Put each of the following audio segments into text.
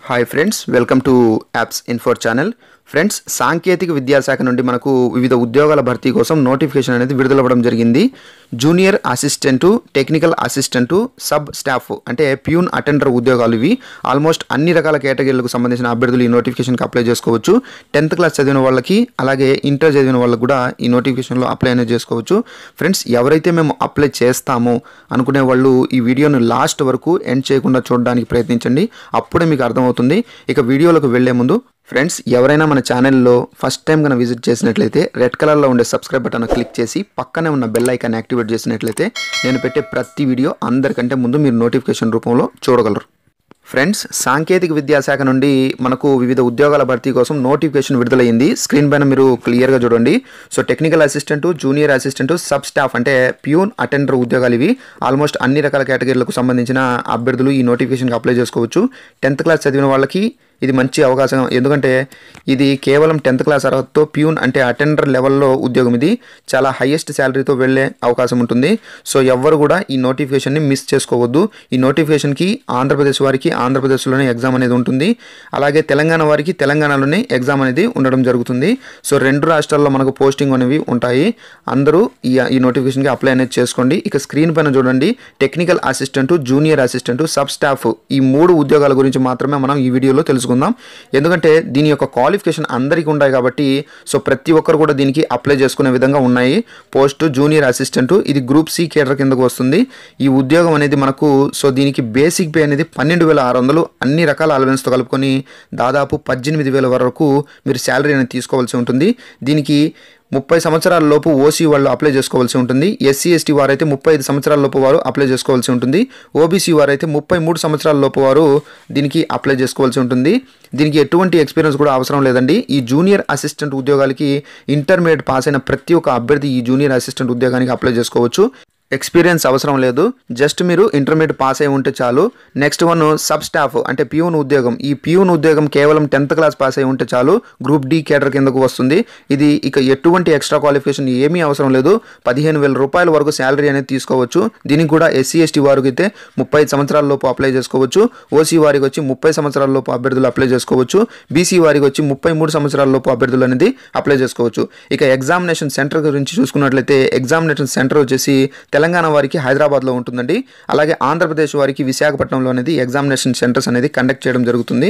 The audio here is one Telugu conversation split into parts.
hi friends welcome to apps info channel friends సాంకేతిక విద్యాశాఖ నుండి మనకు వివిధ ఉద్యోగాల భర్తీ కోసం నోటిఫికేషన్ అనేది విడుదలవ్వడం జరిగింది junior assistant technical assistant sub staff అంటే ప్యూన్ అటెండర్ ఉద్యోగాలు ఇవి ఆల్మోస్ట్ అన్ని రకాల కేటగిరీలకు సంబంధించిన అభ్యర్థులు ఈ నోటిఫికేషన్కి అప్లై చేసుకోవచ్చు టెన్త్ క్లాస్ చదివిన వాళ్ళకి అలాగే ఇంటర్ చదివిన వాళ్ళకి కూడా ఈ నోటిఫికేషన్లో అప్లై అనేది చేసుకోవచ్చు ఫ్రెండ్స్ ఎవరైతే మేము అప్లై చేస్తామో అనుకునే వాళ్ళు ఈ వీడియోను లాస్ట్ వరకు ఎండ్ చేయకుండా చూడడానికి ప్రయత్నించండి అప్పుడే మీకు అర్థమవుతుంది ఇక వీడియోలోకి వెళ్లే ముందు ఫ్రెండ్స్ ఎవరైనా మన ఛానల్లో ఫస్ట్ టైం కనుక విజిట్ చేసినట్లయితే రెడ్ కలర్లో ఉండే సబ్స్క్రైబ్ బటన్ క్లిక్ చేసి పక్కనే ఉన్న బెల్ ఐకాన్ యాక్టివేట్ చేసినట్లయితే నేను పెట్టే ప్రతి వీడియో అందరికంటే ముందు మీరు నోటిఫికేషన్ రూపంలో చూడగలరు ఫ్రెండ్స్ సాంకేతిక విద్యాశాఖ నుండి మనకు వివిధ ఉద్యోగాల భర్తీ కోసం నోటిఫికేషన్ విడుదలైంది స్క్రీన్ పైన మీరు క్లియర్గా చూడండి so technical assistant junior assistant sub staff అంటే ప్యూన్ అటెండర్ ఉద్యోగాలు ఇవి ఆల్మోస్ట్ అన్ని రకాల కేటగిరీలకు సంబంధించిన అభ్యర్థులు ఈ నోటిఫికేషన్కి అప్లై చేసుకోవచ్చు టెన్త్ క్లాస్ చదివిన వాళ్ళకి ఇది మంచి అవకాశం ఎందుకంటే ఇది కేవలం టెన్త్ క్లాస్ అర్హతతో ప్యూన్ అంటే అటెండర్ లెవెల్లో ఉద్యోగం ఇది చాలా హైయెస్ట్ శాలరీతో వెళ్ళే అవకాశం ఉంటుంది సో ఎవ్వరు కూడా ఈ నోటిఫికేషన్ని మిస్ చేసుకోవద్దు ఈ నోటిఫికేషన్కి ఆంధ్రప్రదేశ్ వారికి ఆంధ్రప్రదేశ్లోనే ఎగ్జామ్ అనేది ఉంటుంది అలాగే తెలంగాణ వారికి తెలంగాణలోనే ఎగ్జామ్ అనేది ఉండడం జరుగుతుంది సో రెండు రాష్ట్రాల్లో మనకు పోస్టింగ్ అనేవి ఉంటాయి అందరూ ఈ ఈ నోటిఫికేషన్కి అప్లై అనేది చేసుకోండి ఇక స్క్రీన్ పైన చూడండి technical assistant junior assistant sub staff ఈ మూడు ఉద్యోగాల గురించి మాత్రమే మనం ఈ వీడియోలో తెలుసుకుందాం ఎందుకంటే దీని యొక్క క్వాలిఫికేషన్ అందరికీ ఉన్నాయి కాబట్టి సో ప్రతి ఒక్కరు కూడా దీనికి అప్లై చేసుకునే విధంగా ఉన్నాయి పోస్ట్ జూనియర్ అసిస్టెంట్ ఇది గ్రూప్ సి కేడర్ కిందకు వస్తుంది ఈ ఉద్యోగం అనేది మనకు సో దీనికి బేసిక్ పే అనేది పన్నెండు వేల ఆరు వందలు అన్ని రకాల అలవెన్స్తో కలుపుకొని దాదాపు పద్దెనిమిది వేల వరకు మీరు శాలరీ అనేది తీసుకోవాల్సి ఉంటుంది దీనికి ముప్పై సంవత్సరాల లోపు ఓసీ వాళ్ళు అప్లై చేసుకోవాల్సి ఉంటుంది ఎస్సీ ఎస్టీ వారైతే ముప్పై ఐదు సంవత్సరాల లోపు వారు అప్లై చేసుకోవాల్సి ఉంటుంది ఓబీసీ వారైతే ముప్పై మూడు సంవత్సరాల లోపు వారు దీనికి అప్లై చేసుకోవాల్సి ఉంటుంది దీనికి ఎటువంటి ఎక్స్పీరియన్స్ కూడా అవసరం లేదండి ఈ జూనియర్ అసిస్టెంట్ ఉద్యోగాలకి ఇంటర్మీడియట్ పాస్ అయిన ప్రతి ఒక్క అభ్యర్థి ఈ జూనియర్ అసిస్టెంట్ ఉద్యోగానికి అప్లై చేసుకోవచ్చు ఎక్స్పీరియన్స్ అవసరం లేదు జస్ట్ మీరు ఇంటర్మీడియట్ పాస్ అయి ఉంటే చాలు నెక్స్ట్ వన్ సబ్ స్టాఫ్ అంటే ప్యూన్ ఉద్యోగం ఈ ప్యూన్ ఉద్యోగం కేవలం టెన్త్ క్లాస్ పాస్ అయి ఉంటే చాలు గ్రూప్ డి కేడర్ కిందకు వస్తుంది ఇది ఇక ఎటువంటి ఎక్స్ట్రా క్వాలిఫికేషన్ ఏమీ అవసరం లేదు పదిహేను వేల రూపాయల వరకు శాలరీ అనేది తీసుకోవచ్చు దీనికి కూడా ఎస్సీ ఎస్టీ వారికి అయితే ముప్పై సంవత్సరాల లోపు అప్లై చేసుకోవచ్చు ఓసీ వారికి వచ్చి ముప్పై సంవత్సరాల లోపు అభ్యర్థులు అప్లై చేసుకోవచ్చు బీసీ వారికి వచ్చి ముప్పై మూడు సంవత్సరాల లోపు అభ్యర్థులు అనేది అప్లై చేసుకోవచ్చు ఇక ఎగ్జామినేషన్ సెంటర్ గురించి చూసుకున్నట్లయితే ఎగ్జామినేషన్ సెంటర్ వచ్చేసి తెలంగాణ వారికి హైదరాబాద్లో ఉంటుందండి అలాగే ఆంధ్రప్రదేశ్ వారికి విశాఖపట్నంలో అనేది ఎగ్జామినేషన్ సెంటర్స్ అనేది కండక్ట్ చేయడం జరుగుతుంది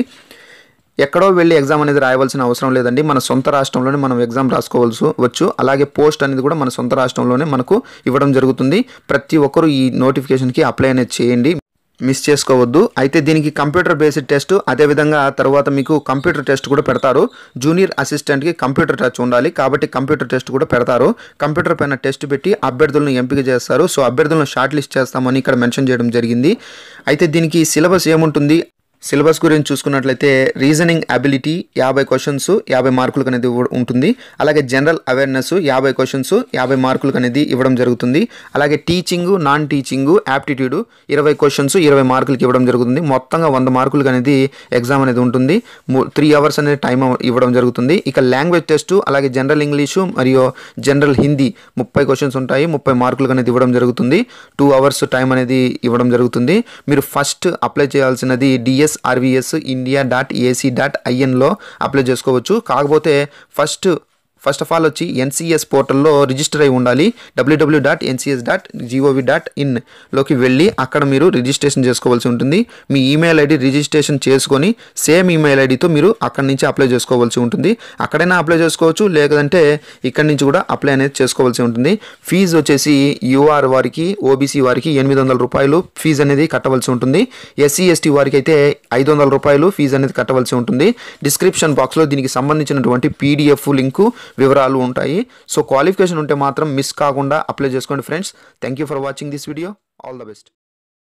ఎక్కడో వెళ్ళి ఎగ్జామ్ అనేది రాయవలసిన అవసరం లేదండి మన సొంత రాష్ట్రంలోనే మనం ఎగ్జామ్ రాసుకోవాల్సి వచ్చు అలాగే పోస్ట్ అనేది కూడా మన సొంత రాష్ట్రంలోనే మనకు ఇవ్వడం జరుగుతుంది ప్రతి ఒక్కరూ ఈ నోటిఫికేషన్కి అప్లై అనేది చేయండి మిస్ చేసుకోవద్దు అయితే దీనికి కంప్యూటర్ బేస్డ్ టెస్ట్ అదేవిధంగా తర్వాత మీకు కంప్యూటర్ టెస్ట్ కూడా పెడతారు జూనియర్ అసిస్టెంట్కి కంప్యూటర్ టచ్ ఉండాలి కాబట్టి కంప్యూటర్ టెస్ట్ కూడా పెడతారు కంప్యూటర్ పైన టెస్ట్ పెట్టి అభ్యర్థులను ఎంపిక చేస్తారు సో అభ్యర్థులను షార్ట్ లిస్ట్ చేస్తామని ఇక్కడ మెన్షన్ చేయడం జరిగింది అయితే దీనికి సిలబస్ ఏముంటుంది సిలబస్ గురించి చూసుకున్నట్లయితే రీజనింగ్ అబిలిటీ యాభై క్వశ్చన్స్ యాభై మార్కులకు అనేది ఇవ్వ- ఉంటుంది అలాగే జనరల్ అవేర్నెస్ యాభై క్వశ్చన్స్ యాభై మార్కులకు అనేది ఇవ్వడం జరుగుతుంది అలాగే టీచింగ్ నాన్ టీచింగ్ యాప్టిట్యూడ్ ఇరవై క్వశ్చన్స్ ఇరవై మార్కులకి ఇవ్వడం జరుగుతుంది మొత్తంగా వంద మార్కులకు అనేది ఎగ్జామ్ అనేది ఉంటుంది త్రీ అవర్స్ అనేది టైం ఇవ్వడం జరుగుతుంది ఇక లాంగ్వేజ్ టెస్ట్ అలాగే జనరల్ ఇంగ్లీషు మరియు జనరల్ హిందీ ముప్పై క్వశ్చన్స్ ఉంటాయి ముప్పై మార్కులకు అనేది ఇవ్వడం జరుగుతుంది టూ అవర్స్ టైం అనేది ఇవ్వడం జరుగుతుంది మీరు ఫస్ట్ అప్లై చేయాల్సినది DS RVS India dot AC dot ఐఎన్లో అప్లై చేసుకోవచ్చు కాకపోతే ఫస్ట్ ఫస్ట్ ఆఫ్ ఆల్ వచ్చి ఎన్సిఎస్ పోర్టల్లో రిజిస్టర్ అయి ఉండాలి డబ్ల్యూడబ్ల్యూ dot NCS dot GOV dot ఇన్లోకి వెళ్ళి అక్కడ మీరు రిజిస్ట్రేషన్ చేసుకోవాల్సి ఉంటుంది మీ ఈమెయిల్ ఐడి రిజిస్ట్రేషన్ చేసుకొని సేమ్ ఈమెయిల్ ఐడితో మీరు అక్కడి నుంచి అప్లై చేసుకోవాల్సి ఉంటుంది అక్కడైనా అప్లై చేసుకోవచ్చు లేదంటే ఇక్కడి నుంచి కూడా అప్లై అనేది చేసుకోవాల్సి ఉంటుంది ఫీజు వచ్చేసి యూఆర్ వారికి ఓబీసీ వారికి ఎనిమిది వందల రూపాయలు ఫీజు అనేది కట్టవలసి ఉంటుంది ఎస్సీ ఎస్టీ వారికి అయితే ఐదు వందల రూపాయలు ఫీజు అనేది కట్టవలసి ఉంటుంది డిస్క్రిప్షన్ బాక్స్లో దీనికి సంబంధించినటువంటి పీడిఎఫ్ లింకు వివరాలు ఉంటాయి సో క్వాలిఫికేషన్ ఉంటే మాత్రం మిస్ కాకుండా అప్లై చేసుకోండి friends thank you for watching this video all the best